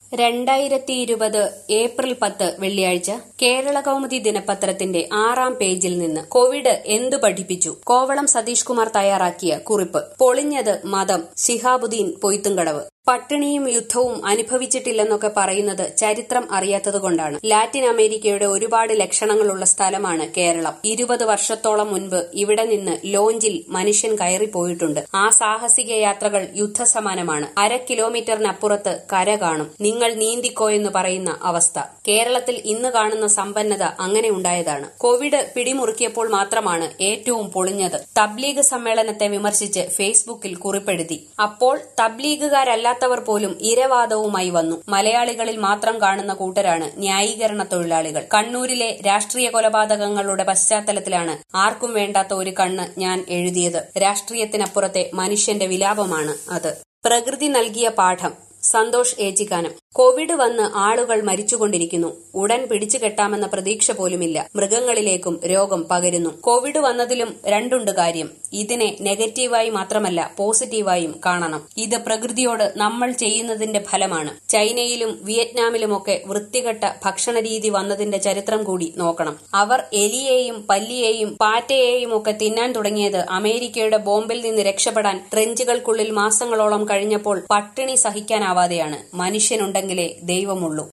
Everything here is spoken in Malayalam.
രണ്ടായിരത്തി ഇരുപത് ഏപ്രിൽ പത്ത് വെള്ളിയാഴ്ച കേരള കൗമുദി ദിനപത്രത്തിന്റെ ആറാം പേജിൽ നിന്ന് കോവിഡ് എന്തു പഠിപ്പിച്ചു കോവളം സതീഷ് കുമാർ തയ്യാറാക്കിയ കുറിപ്പ് പൊളിഞ്ഞത് മതം ശിഹാബുദ്ദീൻ പൊയ്ത്തുംകടവ് പട്ടിണിയും യുദ്ധവും അനുഭവിച്ചിട്ടില്ലെന്നൊക്കെ പറയുന്നത് ചരിത്രം അറിയാത്തതുകൊണ്ടാണ് ലാറ്റിൻ അമേരിക്കയുടെ ഒരുപാട് ലക്ഷണങ്ങളുള്ള സ്ഥലമാണ് കേരളം ഇരുപത് വർഷത്തോളം മുൻപ് ഇവിടെ നിന്ന് ലോഞ്ചിൽ മനുഷ്യൻ കയറിപ്പോയിട്ടുണ്ട് ആ സാഹസിക യാത്രകൾ യുദ്ധസമാനമാണ് അര കിലോമീറ്ററിനപ്പുറത്ത് കര കാണും നിങ്ങൾ നീന്തിക്കോ എന്ന് പറയുന്ന അവസ്ഥ കേരളത്തിൽ ഇന്ന് കാണുന്ന സമ്പന്നത അങ്ങനെ ഉണ്ടായതാണ് കോവിഡ് പിടിമുറുക്കിയപ്പോൾ മാത്രമാണ് ഏറ്റവും പൊളിഞ്ഞത് തബ്ലീഗ് സമ്മേളനത്തെ വിമർശിച്ച് ഫേസ്ബുക്കിൽ കുറിപ്പെഴുതി അപ്പോൾ തബ്ലീഗുകാരല്ലാത്ത അല്ലാത്തവർ പോലും ഇരവാദവുമായി വന്നു മലയാളികളിൽ മാത്രം കാണുന്ന കൂട്ടരാണ് ന്യായീകരണ തൊഴിലാളികൾ കണ്ണൂരിലെ രാഷ്ട്രീയ കൊലപാതകങ്ങളുടെ പശ്ചാത്തലത്തിലാണ് ആർക്കും വേണ്ടാത്ത ഒരു കണ്ണ് ഞാൻ എഴുതിയത് രാഷ്ട്രീയത്തിനപ്പുറത്തെ മനുഷ്യന്റെ വിലാപമാണ് അത് പ്രകൃതി നൽകിയ പാഠം സന്തോഷ് ഏച്ചിക്കാനം കോവിഡ് വന്ന് ആളുകൾ മരിച്ചുകൊണ്ടിരിക്കുന്നു ഉടൻ പിടിച്ചു കെട്ടാമെന്ന പ്രതീക്ഷ പോലുമില്ല മൃഗങ്ങളിലേക്കും രോഗം പകരുന്നു കോവിഡ് വന്നതിലും രണ്ടുണ്ട് കാര്യം ഇതിനെ നെഗറ്റീവായി മാത്രമല്ല പോസിറ്റീവായും കാണണം ഇത് പ്രകൃതിയോട് നമ്മൾ ചെയ്യുന്നതിന്റെ ഫലമാണ് ചൈനയിലും വിയറ്റ്നാമിലുമൊക്കെ വൃത്തികെട്ട ഭക്ഷണരീതി വന്നതിന്റെ ചരിത്രം കൂടി നോക്കണം അവർ എലിയെയും പല്ലിയെയും പാറ്റയെയും ഒക്കെ തിന്നാൻ തുടങ്ങിയത് അമേരിക്കയുടെ ബോംബിൽ നിന്ന് രക്ഷപ്പെടാൻ ട്രെഞ്ചുകൾക്കുള്ളിൽ മാസങ്ങളോളം കഴിഞ്ഞപ്പോൾ പട്ടിണി സഹിക്കാനാവാതെയാണ് മനുഷ്യനുണ്ടെങ്കിലേ ദൈവമുള്ളൂ